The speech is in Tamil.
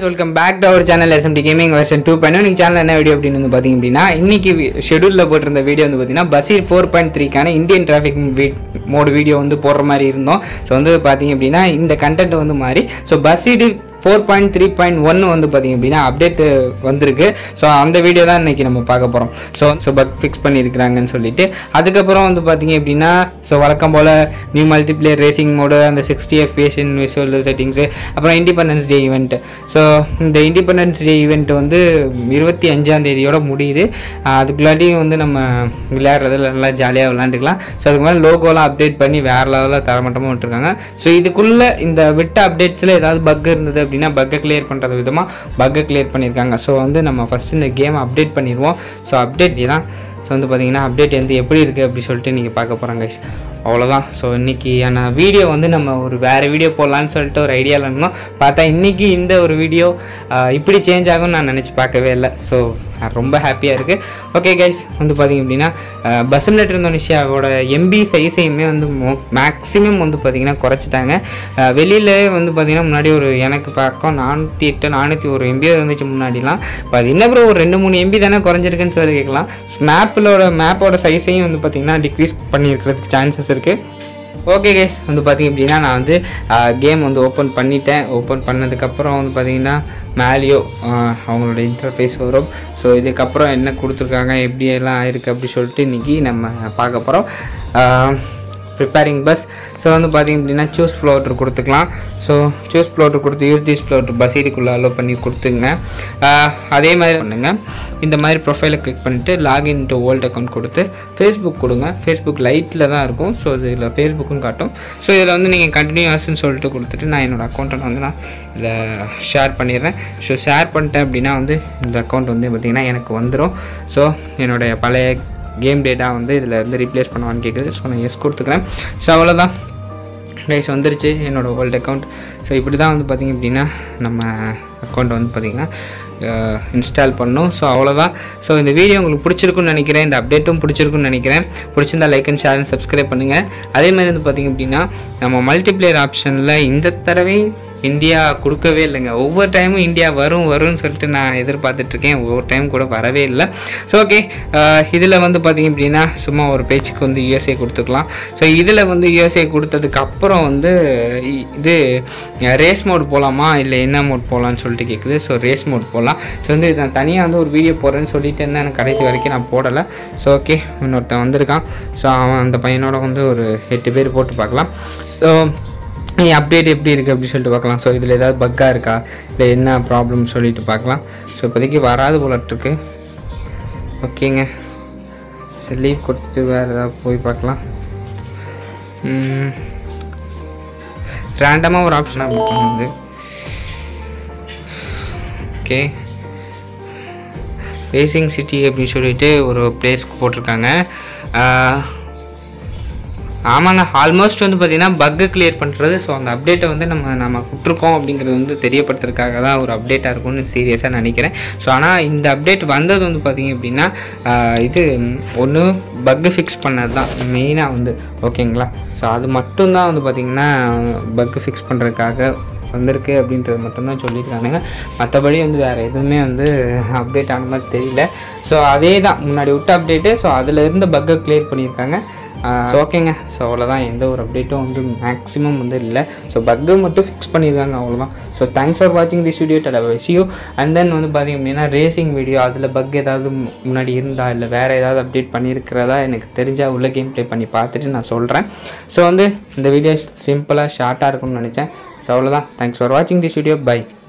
friends welcome back to our channel SMT gaming version two point இன்னைக்கு சேனல் என்ன வீடியோ அப்படின்னு வந்து பார்த்தீங்க அப்படின்னா இன்னைக்கு ஷெடியூலில் போட்டிருந்த வீடியோ வந்து பார்த்தீங்கன்னா பசீர் ஃபோர் பாயிண்ட் த்ரீக்கான இந்தியன் டிராஃபிக் மோடு வீடியோ வந்து போடுற மாதிரி இருந்தோம் ஸோ வந்து பார்த்தீங்க அப்படின்னா இந்த கண்டென்ட் வந்து மாறி so Bussid four point three point ஒன்று வந்து பார்த்தீங்க அப்படின்னா அப்டேட் வந்திருக்கு ஸோ அந்த வீடியோ தான் இன்றைக்கி நம்ம பார்க்க போகிறோம் ஸோ ஸோ பக் ஃபிக்ஸ் பண்ணியிருக்கிறாங்கன்னு சொல்லிட்டு அதுக்கப்புறம் வந்து பார்த்தீங்க அப்படின்னா ஸோ வழக்கம் போல் நியூ மல்டிப்ளேயர் ரேசிங் மோடு அந்த sixty FPS in visual settings அப்புறம் இண்டிபெண்டன்ஸ் டே ஈவெண்ட் ஸோ இந்த இண்டிபெண்டன்ஸ் டே ஈவெண்ட் வந்து இருபத்தி அஞ்சாம் தேதியோட முடியுது ஆஹ் அதுக்குள்ளாட்டியும் வந்து நம்ம விளையாடுறதுல நல்லா ஜாலியாக விளாண்டுக்கலாம் ஸோ அதுக்கு மேலே லோகோலாம் அப்டேட் பண்ணி வேறு லெவலில் தரமட்டமாக விட்டுருக்காங்க ஸோ இதுக்குள்ளே இந்த விட்ட அப்டேட்ஸில் ஏதாவது பக் இருந்தது அப்படின்னா பக்கை கிளியர் பண்ணுறது விதமாக பக்கை கிளியர் பண்ணியிருக்காங்க ஸோ வந்து நம்ம ஃபஸ்ட்டு இந்த கேமை அப்டேட் பண்ணிடுவோம் ஸோ அப்டேட் தான் ஸோ வந்து பார்த்தீங்கன்னா அப்டேட் வந்து எப்படி இருக்குது அப்படி சொல்லிட்டு நீங்கள் பார்க்க போகிறாங்க அவ்வளோதான் ஸோ இன்றைக்கியான வீடியோ வந்து நம்ம ஒரு வேறு வீடியோ போடலான்னு சொல்லிட்டு ஒரு ஐடியாவில் இருந்தோம் பார்த்தா இன்றைக்கி இந்த ஒரு வீடியோ இப்படி சேஞ்ச் ஆகும்னு நான் நினச்சி பார்க்கவே இல்லை ஸோ ரொம்ப ஹாப்பியாக இருக்குது ஓகே கைஸ் வந்து பார்த்திங்க அப்படின்னா பஸ்ஸில் இந்தோனேஷியாவோட எம்பி சைஸையுமே வந்து மேக்ஸிமம் வந்து பார்த்திங்கன்னா குறைச்சிட்டாங்க வெளியில் வந்து பார்த்திங்கன்னா முன்னாடி ஒரு எனக்கு பக்கம் நானூற்றி எட்டு நானூற்றி ஒரு எம்பி இருந்துச்சு முன்னாடிலாம் இப்போ அது என்ன ப்ரோ ஒரு ரெண்டு மூணு எம்பி தானே குறைஞ்சிருக்குன்னு சொல்லி கேட்கலாம் மேப்பிலோட மேப்போட சைஸையும் வந்து பார்த்திங்கன்னா டிக்ரீஸ் பண்ணியிருக்கிறதுக்கு சான்சஸ் இருக்குது ஓகே கேஸ் வந்து பார்த்திங்க அப்படின்னா நான் வந்து கேம் வந்து ஓப்பன் பண்ணிட்டேன் ஓப்பன் பண்ணதுக்கப்புறம் வந்து பார்த்திங்கன்னா மேலேயோ அவங்களோட இன்டர்ஃபேஸ் வரும் ஸோ இதுக்கப்புறம் என்ன கொடுத்துருக்காங்க எப்படி எல்லாம் ஆயிருக்கு அப்படி சொல்லிட்டு இன்றைக்கி நம்ம பார்க்க போகிறோம் ப்ரிப்பேரிங் பஸ் ஸோ வந்து பார்த்திங்க அப்படின்னா சூஸ் ஃப்ளோட்ரு கொடுத்துக்கலாம் ஸோ சூஸ் ஃப்ளோட்ரு கொடுத்து யூஸ் திஸ் ஃப்ளோட்ரு பசீரிக்குள்ளே அலோவ் பண்ணி கொடுத்துங்க அதே மாதிரி பண்ணுங்கள் இந்த மாதிரி ப்ரொஃபைலை கிளிக் பண்ணிவிட்டு லாகின் டு ஓல்ட் அக்கௌண்ட் கொடுத்து ஃபேஸ்புக் கொடுங்க ஃபேஸ்புக் லைட்டில் தான் இருக்கும் ஸோ இதில் ஃபேஸ்புக்கும் காட்டும் ஸோ இதில் வந்து நீங்கள் கண்டினியூஸ்ன்னு சொல்லிட்டு கொடுத்துட்டு நான் என்னோடய அக்கௌண்ட்டை வந்து நான் இதில் ஷேர் பண்ணிடுறேன் ஸோ ஷேர் பண்ணிட்டேன் அப்படின்னா வந்து இந்த அக்கௌண்ட் வந்து பார்த்திங்கன்னா எனக்கு வந்துடும் ஸோ என்னுடைய பழைய கேம் டேட்டா வந்து இதில் வந்து ரீப்ளேஸ் பண்ணுவான்னு கேட்குது ஸோ நான் எஸ் கொடுத்துக்கிறேன் ஸோ அவ்வளோதான் கைஸ் வந்துருச்சு என்னோடய ஓல்டு அக்கௌண்ட் ஸோ இப்படி தான் வந்து பார்த்திங்க அப்படின்னா நம்ம அக்கௌண்ட்டை வந்து பார்த்திங்கன்னா இன்ஸ்டால் பண்ணோம் ஸோ அவ்வளோதான் ஸோ இந்த வீடியோ உங்களுக்கு பிடிச்சிருக்குன்னு நினைக்கிறேன் இந்த அப்டேட்டும் பிடிச்சிருக்குன்னு நினைக்கிறேன் பிடிச்சிருந்தா like and share and subscribe பண்ணுங்கள் அதே மாதிரி வந்து பார்த்திங்க அப்படின்னா நம்ம மல்டிப்ளேயர் ஆப்ஷனில் இந்த தடவை இந்தியா கொடுக்கவே இல்லைங்க ஒவ்வொரு டைமும் இந்தியா வரும் வரும்னு சொல்லிட்டு நான் எதிர்பார்த்துட்ருக்கேன் ஒவ்வொரு டைம் கூட வரவே இல்லை ஸோ ஓகே இதில் வந்து பார்த்திங்க அப்படின்னா சும்மா ஒரு பேச்சுக்கு வந்து யூஎஸ்ஏ கொடுத்துக்கலாம் ஸோ இதில் வந்து யூஎஸ்ஏ கொடுத்ததுக்கு அப்புறம் வந்து இது ரேஸ் மோட் போகலாமா இல்லை என்ன மோட் போகலான்னு சொல்லிட்டு கேட்குது ஸோ ரேஸ் மோட் போகலாம் ஸோ வந்து நான் தனியாக வந்து ஒரு வீடியோ போடுறேன்னு சொல்லிட்டு என்ன எனக்கு கடைசி வரைக்கும் நான் போடலை ஸோ ஓகே இன்னொருத்தன் வந்திருக்கான் ஸோ அவன் அந்த பையனோட வந்து ஒரு எட்டு பேர் போட்டு பார்க்கலாம் ஸோ அப்டேட் எப்படி இருக்குது அப்படின்னு சொல்லிட்டு பார்க்கலாம் ஸோ இதில் ஏதாவது பக்காக இருக்கா இல்லை என்ன ப்ராப்ளம் சொல்லிட்டு பார்க்கலாம் ஸோ இப்போதைக்கு வராது போலட்டுருக்கு ஓகேங்க சரி லீவ் கொடுத்துட்டு வேறு ஏதாவது போய் பார்க்கலாம் ரேண்டமாக ஒரு ஆப்ஷன் அப்படி பண்ணுது ஓகே ரேசிங் சிட்டி அப்படின்னு சொல்லிட்டு ஒரு பிளேஸ்க்கு போட்டிருக்காங்க ஆமாங்க ஆல்மோஸ்ட் வந்து பார்த்திங்கன்னா பக்கு கிளியர் பண்ணுறது ஸோ அந்த அப்டேட்டை வந்து நம்ம நம்ம விட்ருக்கோம் அப்படிங்கிறது வந்து தெரியப்படுத்துறதுக்காக தான் ஒரு அப்டேட்டாக இருக்கும்னு சீரியஸாக நினைக்கிறேன் ஸோ ஆனால் இந்த அப்டேட் வந்தது வந்து பார்த்திங்க அப்படின்னா இது ஒன்று பக்கு ஃபிக்ஸ் பண்ணது தான் மெயினாக வந்து ஓகேங்களா ஸோ அது மட்டும்தான் வந்து பார்த்திங்கன்னா பக்கு ஃபிக்ஸ் பண்ணுறதுக்காக வந்திருக்கு அப்படின்றது மட்டும்தான் சொல்லியிருக்கானுங்க மற்றபடி வந்து வேறு எதுவுமே வந்து அப்டேட் ஆன மாதிரி தெரியல ஸோ அதே தான் முன்னாடி விட்ட அப்டேட்டு ஸோ அதில் இருந்த பக்கை கிளியர் பண்ணியிருக்காங்க ஸோ ஓகேங்க ஸோ அவ்வளோதான் எந்த ஒரு அப்டேட்டும் வந்து மேக்ஸிமம் வந்து இல்லை ஸோ பக்கை மட்டும் ஃபிக்ஸ் பண்ணியிருக்காங்க அவ்வளோதான் ஸோ தேங்க்ஸ் ஃபார் வாட்சிங் this video tell you and then வந்து பார்த்திங்க அப்படின்னா ரேசிங் வீடியோ அதில் பக் ஏதாவது முன்னாடி இருந்தா இல்லை வேறு ஏதாவது அப்டேட் பண்ணியிருக்கிறதா எனக்கு தெரிஞ்சால் உள்ள கேம் ப்ளே பண்ணி பார்த்துட்டு நான் சொல்கிறேன் ஸோ வந்து இந்த வீடியோ சிம்பிளாக ஷார்ட்டாக இருக்கும்னு நினச்சேன் ஸோ அவ்வளோதான் தேங்க்ஸ் ஃபார் வாட்சிங் திஸ் வீடியோ பை